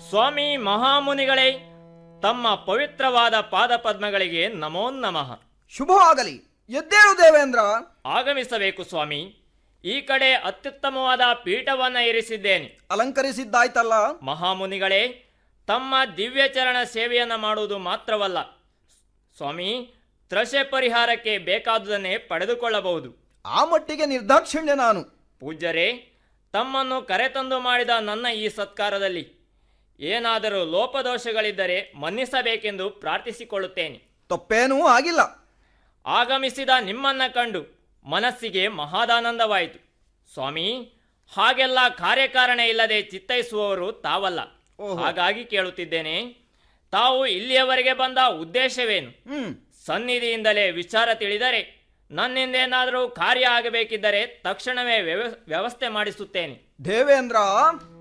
ಸ್ವಾಮಿ ಮಹಾಮುನಿಗಳೇ ತಮ್ಮ ಪವಿತ್ರವಾದ ಪಾದಪದ್ಮಗಳಿಗೆ ನಮೋ ನಮಃ ಶುಭವಾಗಲಿ ಎದ್ದೇಳು ದೇವೇಂದ್ರ ಆಗಮಿಸಬೇಕು ಸ್ವಾಮಿ ಈ ಕಡೆ ಅತ್ಯುತ್ತಮವಾದ ಪೀಠವನ್ನ ಇರಿಸಿದ್ದೇನೆ ಅಲಂಕರಿಸಿದ್ದಾಯ್ತಲ್ಲ ಮಹಾಮುನಿಗಳೇ ತಮ್ಮ ದಿವ್ಯಚರಣ ಸೇವೆಯನ್ನ ಮಾಡುವುದು ಮಾತ್ರವಲ್ಲ ಸ್ವಾಮಿ ತ್ರಷೆ ಪರಿಹಾರಕ್ಕೆ ಬೇಕಾದುದನ್ನೇ ಪಡೆದುಕೊಳ್ಳಬಹುದು ಆ ಮಟ್ಟಿಗೆ ನಿರ್ದಾಕ್ಷಿಣ್ಯ ನಾನು ಪೂಜ್ಯರೇ ತಮ್ಮನ್ನು ಕರೆತಂದು ಮಾಡಿದ ನನ್ನ ಈ ಸತ್ಕಾರದಲ್ಲಿ ಏನಾದರೂ ಲೋಪದೋಷಗಳಿದ್ದರೆ ಮನ್ನಿಸಬೇಕೆಂದು ಪ್ರಾರ್ಥಿಸಿಕೊಳ್ಳುತ್ತೇನೆ ತಪ್ಪೇನೂ ಆಗಿಲ್ಲ ಆಗಮಿಸಿದ ನಿಮ್ಮನ್ನ ಕಂಡು ಮನಸ್ಸಿಗೆ ಮಹಾದಾನಂದವಾಯಿತು ಸ್ವಾಮಿ ಹಾಗೆಲ್ಲ ಕಾರ್ಯಕಾರಣ ಇಲ್ಲದೆ ಚಿತ್ತೈಸುವವರು ತಾವಲ್ಲ ಓಹೋ. ಹಾಗಾಗಿ ಕೇಳುತ್ತಿದ್ದೇನೆ ತಾವು ಇಲ್ಲಿಯವರೆಗೆ ಬಂದ ಉದ್ದೇಶವೇನು ಹ್ಮ್ ಸನ್ನಿಧಿಯಿಂದಲೇ ವಿಚಾರ ತಿಳಿದರೆ ನನ್ನಿಂದೇನಾದರೂ ಕಾರ್ಯ ಆಗಬೇಕಿದ್ದರೆ ತಕ್ಷಣವೇ ವ್ಯವ- ವ್ಯವಸ್ಥೆ ಮಾಡಿಸುತ್ತೇನೆ ದೇವೇಂದ್ರ